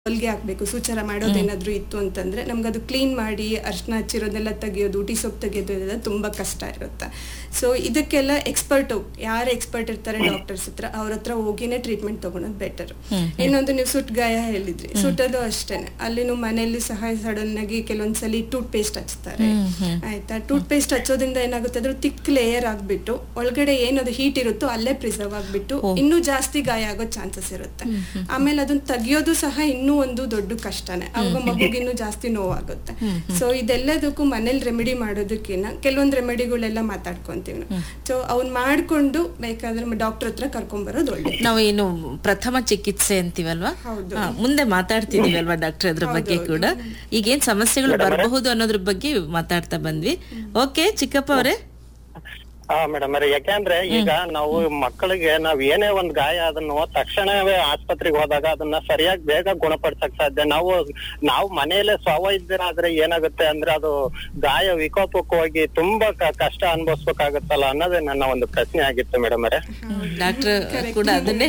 ಹೊಲಿಗೆ ಹಾಕ್ಬೇಕು ಸೂಚರ ಮಾಡೋದೇನಾದ್ರೂ ಇತ್ತು ಅಂತಂದ್ರೆ ನಮ್ಗೆ ಅದು ಕ್ಲೀನ್ ಮಾಡಿ ಅರ್ಶನ ಹಚ್ಚಿರೋದೆಲ್ಲ ತೆಗಿಯೋದು ಊಟಿ ಸೊಪ್ಪು ತೆಗೆಯೋದು ಇದೆಲ್ಲ ತುಂಬಾ ಕಷ್ಟ ಇರುತ್ತೆ ಸೊ ಇದಕ್ಕೆಲ್ಲ ಎಕ್ಸ್ಪರ್ಟ್ ಯಾರು ಎಕ್ಸ್ಪರ್ಟ್ ಇರ್ತಾರೆ ಡಾಕ್ಟರ್ಸ್ ಹತ್ರ ಅವ್ರ ಹತ್ರ ಹೋಗಿನೇ ಟ್ರೀಟ್ಮೆಂಟ್ ತಗೊಳೋದು ಬೆಟರ್ ಇನ್ನೊಂದು ನೀವು ಸುಟ್ ಗಾಯ ಹೇಳಿದ್ರಿ ಸುಟ್ಟದು ಅಷ್ಟೇನೆ ಅಲ್ಲಿ ನೀವು ಮನೆಯಲ್ಲಿ ಸಹ ಸಡನ್ ಆಗಿ ಕೆಲವೊಂದ್ಸಲಿ ಟೂತ್ ಪೇಸ್ಟ್ ಹಚ್ತಾರೆ ಆಯ್ತಾ ಟೂತ್ ಪೇಸ್ಟ್ ಹಚ್ಚೋದ್ರಿಂದ ಏನಾಗುತ್ತೆ ಅದ್ರ ತಿಕ್ ಲೇಯರ್ ಆಗ್ಬಿಟ್ಟು ಒಳಗಡೆ ಏನದು ಹೀಟ್ ಇರುತ್ತೋ ಅಲ್ಲೇ ಪ್ರಿಸರ್ವ್ ಆಗ್ಬಿಟ್ಟು ಇನ್ನೂ ಜಾಸ್ತಿ ಗಾಯ ಆಗೋ ಚಾನ್ಸಸ್ ಇರುತ್ತೆ ಆಮೇಲೆ ಅದನ್ನ ತೆಗಿಯೋದು ಸಹ ಇನ್ನೂ ಒಂದು ದೊಡ್ಡ ಕಷ್ಟನೇ ಅವಾಗ ಮಗುಗೆ ಇನ್ನೂ ಜಾಸ್ತಿ ನೋವಾಗುತ್ತೆ ಸೊ ಇದೆಲ್ಲದಕ್ಕೂ ಮನೇಲಿ ರೆಮಿಡಿ ಮಾಡೋದಕ್ಕಿಂತ ಕೆಲವೊಂದು ರೆಮಿಡಿಗಳೆಲ್ಲ ಮಾತಾಡ್ಕೊಂತೀವಿ ನಾವು ಸೊ ಅವ್ನ್ ಮಾಡ್ಕೊಂಡು ಬೇಕಾದ್ರೆ ಡಾಕ್ಟರ್ ಹತ್ರ ಕರ್ಕೊಂಡ್ ಬರೋದು ಒಳ್ಳೆ ನಾವು ಏನು ಪ್ರಥಮ ಚಿಕಿತ್ಸೆ ಅಂತೀವಲ್ವಾ ಹೌದು. ಹಾ, ಮುಂದೆ ಮಾತಾಡ್ತಿದೀವಲ್ವಾ ಡಾಕ್ಟರ್ ಅದ್ರ ಬಗ್ಗೆ ಕೂಡ ಈಗೇನ್ ಸಮಸ್ಯೆಗಳು ಬರಬಹುದು ಅನ್ನೋದ್ರ ಬಗ್ಗೆ ಮಾತಾಡ್ತಾ ಬಂದ್ವಿ ಓಕೆ ಚಿಕ್ಕಪ್ಪ ಅವರೇ ಹಾ ಮೇಡಮ್ ಯಾಕೆಂದ್ರೆ ಈಗ ನಾವು ಮಕ್ಕಳಿಗೆ ನಾವ್ ಏನೇ ಒಂದ್ ಗಾಯ ಅದನ್ನು ತಕ್ಷಣವೇ ಆಸ್ಪತ್ರೆಗೆ ಹೋದಾಗ ಅದನ್ನ ಸರಿಯಾಗಿ ಬೇಗ ಗುಣಪಡಿಸಕ್ ಸಾಧ್ಯ ನಾವು ನಾವು ಮನೆಯಲ್ಲೇ ಸ್ವವೈದ್ಯರಾದ್ರೆ ಏನಾಗುತ್ತೆ ಅಂದ್ರೆ ಅದು ಗಾಯ ವಿಕೋಪಕ್ಕೆ ಹೋಗಿ ತುಂಬಾ ಕ- ಕಷ್ಟ ಅನುಭವಿಸ್ಬೇಕಾಗತ್ತಲ್ಲ ಅನ್ನೋದೇ ನನ್ನ ಒಂದು ಪ್ರಶ್ನೆ ಆಗಿತ್ತು ಮೇಡಮ್ ಅವರೇ ಡಾಕ್ಟರ್ ಕೂಡ ಅದನ್ನೇ